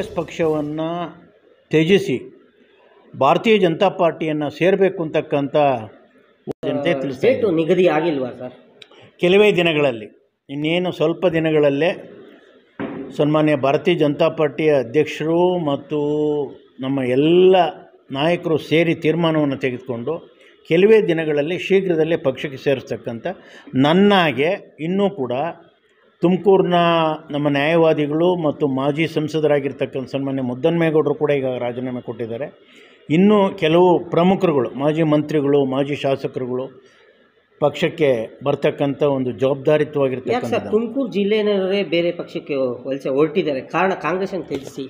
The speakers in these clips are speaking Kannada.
ಕಾಂಗ್ರೆಸ್ ಪಕ್ಷವನ್ನು ತ್ಯಜಿಸಿ ಭಾರತೀಯ ಜನತಾ ಪಾರ್ಟಿಯನ್ನು ಸೇರಬೇಕು ಅಂತಕ್ಕಂಥ ಜನತೆ ತಿಳಿಸ್ತಾ ಡೇಟು ನಿಗದಿ ಆಗಿಲ್ವಾ ಸರ್ ಕೆಲವೇ ದಿನಗಳಲ್ಲಿ ಇನ್ನೇನು ಸ್ವಲ್ಪ ದಿನಗಳಲ್ಲೇ ಸನ್ಮಾನ್ಯ ಭಾರತೀಯ ಜನತಾ ಪಾರ್ಟಿಯ ಅಧ್ಯಕ್ಷರು ಮತ್ತು ನಮ್ಮ ಎಲ್ಲ ನಾಯಕರು ಸೇರಿ ತೀರ್ಮಾನವನ್ನು ತೆಗೆದುಕೊಂಡು ಕೆಲವೇ ದಿನಗಳಲ್ಲಿ ಶೀಘ್ರದಲ್ಲೇ ಪಕ್ಷಕ್ಕೆ ಸೇರಿಸ್ತಕ್ಕಂಥ ನನ್ನಾಗೆ ಇನ್ನೂ ಕೂಡ ತುಮಕೂರಿನ ನಮ್ಮ ನ್ಯಾಯವಾದಿಗಳು ಮತ್ತು ಮಾಜಿ ಸಂಸದರಾಗಿರ್ತಕ್ಕಂಥ ಸನ್ಮಾನ್ಯ ಮುದ್ದನ್ಮೇಗೌಡರು ಕೂಡ ಈಗ ರಾಜೀನಾಮೆ ಕೊಟ್ಟಿದ್ದಾರೆ ಇನ್ನೂ ಕೆಲವು ಪ್ರಮುಖರುಗಳು ಮಾಜಿ ಮಂತ್ರಿಗಳು ಮಾಜಿ ಶಾಸಕರುಗಳು ಪಕ್ಷಕ್ಕೆ ಬರ್ತಕ್ಕಂಥ ಒಂದು ಯಾಕೆ ಸರ್ ಜವಾಬ್ದಾರಿತ್ವವಾಗಿರ್ತಕ್ಕಂಥ ತುಮಕೂರು ಜಿಲ್ಲೆನವರೇ ಬೇರೆ ಪಕ್ಷಕ್ಕೆ ವಲಸೆ ಹೊರಟಿದ್ದಾರೆ ಕಾರಣ ಕಾಂಗ್ರೆಸ್ಸನ್ನು ತ್ಯಜಿಸಿ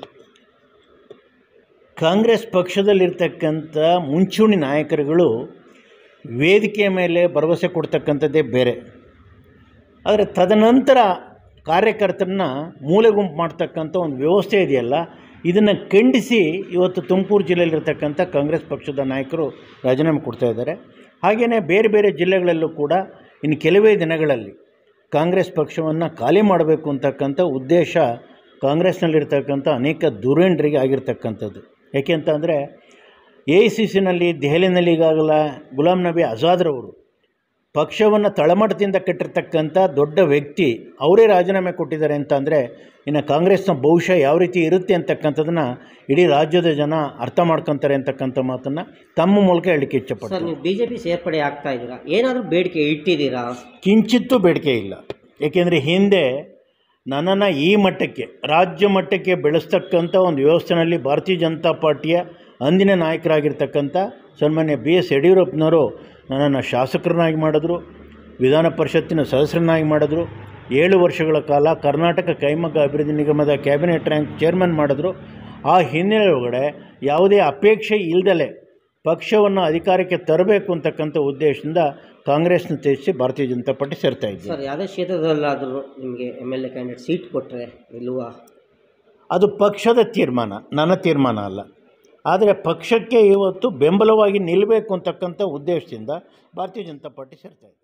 ಕಾಂಗ್ರೆಸ್ ಪಕ್ಷದಲ್ಲಿರ್ತಕ್ಕಂಥ ಮುಂಚೂಣಿ ನಾಯಕರುಗಳು ವೇದಿಕೆ ಮೇಲೆ ಭರವಸೆ ಕೊಡ್ತಕ್ಕಂಥದ್ದೇ ಬೇರೆ ಆದರೆ ತದನಂತರ ಕಾರ್ಯಕರ್ತರನ್ನ ಮೂಲೆ ಗುಂಪು ಮಾಡ್ತಕ್ಕಂಥ ಒಂದು ವ್ಯವಸ್ಥೆ ಇದೆಯಲ್ಲ ಇದನ್ನು ಖಂಡಿಸಿ ಇವತ್ತು ತುಮಕೂರು ಜಿಲ್ಲೆಯಲ್ಲಿರ್ತಕ್ಕಂಥ ಕಾಂಗ್ರೆಸ್ ಪಕ್ಷದ ನಾಯಕರು ರಾಜೀನಾಮೆ ಕೊಡ್ತಾ ಇದ್ದಾರೆ ಹಾಗೆಯೇ ಬೇರೆ ಬೇರೆ ಜಿಲ್ಲೆಗಳಲ್ಲೂ ಕೂಡ ಇನ್ನು ಕೆಲವೇ ದಿನಗಳಲ್ಲಿ ಕಾಂಗ್ರೆಸ್ ಪಕ್ಷವನ್ನು ಖಾಲಿ ಮಾಡಬೇಕು ಅಂತಕ್ಕಂಥ ಉದ್ದೇಶ ಕಾಂಗ್ರೆಸ್ನಲ್ಲಿರ್ತಕ್ಕಂಥ ಅನೇಕ ಧುರೀಣರಿಗೆ ಆಗಿರ್ತಕ್ಕಂಥದ್ದು ಯಾಕೆಂತಂದರೆ ಎ ಐ ಸಿ ಸಿನಲ್ಲಿ ದೆಹಲಿನಲ್ಲಿ ಈಗಾಗಲೇ ಗುಲಾಂ ನಬಿ ಆಜಾದ್ರವರು ಪಕ್ಷವನ್ನು ತಳಮಟ್ಟದಿಂದ ಕಟ್ಟಿರ್ತಕ್ಕಂಥ ದೊಡ್ಡ ವ್ಯಕ್ತಿ ಅವರೇ ರಾಜೀನಾಮೆ ಕೊಟ್ಟಿದ್ದಾರೆ ಅಂತ ಅಂದರೆ ಇನ್ನು ಕಾಂಗ್ರೆಸ್ನ ಭವಿಷ್ಯ ಯಾವ ರೀತಿ ಇರುತ್ತೆ ಅಂತಕ್ಕಂಥದ್ದನ್ನು ಇಡೀ ರಾಜ್ಯದ ಜನ ಅರ್ಥ ಮಾಡ್ಕೊತಾರೆ ಅಂತಕ್ಕಂಥ ಮಾತನ್ನು ತಮ್ಮ ಮೂಲಕ ಹೇಳಲಿಕ್ಕೆ ಸರ್ ಇಚ್ಛಪಡ್ತಾರೆ ನೀವು ಬಿ ಜೆ ಪಿ ಸೇರ್ಪಡೆ ಆಗ್ತಾ ಇದ್ದೀರಾ ಏನಾದರೂ ಬೇಡಿಕೆ ಇಟ್ಟಿದ್ದೀರಾ ಕಿಂಚಿತ್ತೂ ಬೇಡಿಕೆ ಇಲ್ಲ ಏಕೆಂದರೆ ಹಿಂದೆ ನನ್ನನ್ನು ಈ ಮಟ್ಟಕ್ಕೆ ರಾಜ್ಯ ಮಟ್ಟಕ್ಕೆ ಬೆಳೆಸ್ತಕ್ಕಂಥ ಒಂದು ವ್ಯವಸ್ಥೆಯಲ್ಲಿ ಭಾರತೀಯ ಜನತಾ ಪಾರ್ಟಿಯ ಅಂದಿನ ನಾಯಕರಾಗಿರ್ತಕ್ಕಂಥ ಸನ್ಮಾನ್ಯ ಬಿ ಎಸ್ ಯಡಿಯೂರಪ್ಪನವರು ನನ್ನನ್ನು ಶಾಸಕರನ್ನಾಗಿ ಮಾಡಿದ್ರು ವಿಧಾನ ಪರಿಷತ್ತಿನ ಸದಸ್ಯರನ್ನಾಗಿ ಮಾಡಿದ್ರು ಏಳು ವರ್ಷಗಳ ಕಾಲ ಕರ್ನಾಟಕ ಕೈಮಗ್ಗ ಅಭಿವೃದ್ಧಿ ನಿಗಮದ ಕ್ಯಾಬಿನೆಟ್ ರ್ಯಾಂಕ್ ಚೇರ್ಮನ್ ಮಾಡಿದ್ರು ಆ ಹಿನ್ನೆಲೆ ಒಳಗಡೆ ಯಾವುದೇ ಅಪೇಕ್ಷೆ ಇಲ್ದಲೆ ಪಕ್ಷವನ್ನು ಅಧಿಕಾರಕ್ಕೆ ತರಬೇಕು ಅಂತಕ್ಕಂಥ ಉದ್ದೇಶದಿಂದ ಕಾಂಗ್ರೆಸ್ನ ತ್ಯಜಿಸಿ ಭಾರತೀಯ ಜನತಾ ಪಾರ್ಟಿ ಸೇರ್ತಾ ಇದ್ದೆ ಸರ್ ಯಾವುದೇ ಕ್ಷೇತ್ರದಲ್ಲಾದರೂ ನಿಮಗೆ M L A candidate seat ಕೊಟ್ಟರೆ ನಿಲ್ಲುವ ಅದು ಪಕ್ಷದ ತೀರ್ಮಾನ ನನ್ನ ತೀರ್ಮಾನ ಅಲ್ಲ ಆದರೆ ಪಕ್ಷಕ್ಕೆ ಇವತ್ತು ಬೆಂಬಲವಾಗಿ ನಿಲ್ಲಬೇಕು ಅಂತಕ್ಕಂಥ ಉದ್ದೇಶದಿಂದ ಭಾರತೀಯ ಜನತಾ ಪಾರ್ಟಿ ಸೇರ್ತಾ ಇದೆ